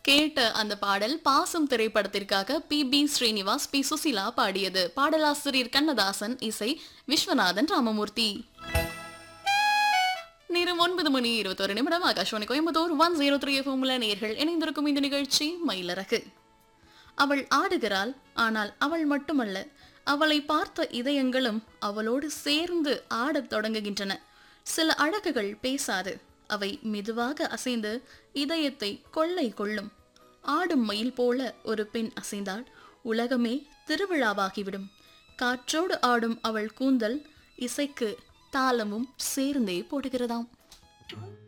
கேட்ட அந்த பாடல் பாசம் திரைப்படத்திற்காக P B Srinivas P Susheela பாடியது பாடலாசிரியர் கண்ணதாசன் இசை விஸ்வநாதன் ராமமூர்த்தி நேரம் ஒன்பது மணி இருபத்தொரு நிமிடம் Akashvani Coimbatore one zero three எஃப்எம்ல நேர்கள் இணைந்திருக்கும் இந்த நிகழ்ச்சி மயிலரகு அவள் ஆடுகிறாள் ஆனால் அவள் மட்டுமல்ல அவளை பார்த்த இதயங்களும் அவளோடு சேர்ந்து ஆடத் தொடங்குகின்றன சில அழகுகள் பேசாது அவை மெதுவாக அசைந்து இதயத்தை கொள்ளை கொள்ளும் ஆடும் மயில் போல ஒரு பெண் அசைந்தால் உலகமே திருவிழாவாகிவிடும் காற்றோடு ஆடும் அவள் கூந்தல் இசைக்கு தாளமும் சேர்ந்தே போடுகிறதாம்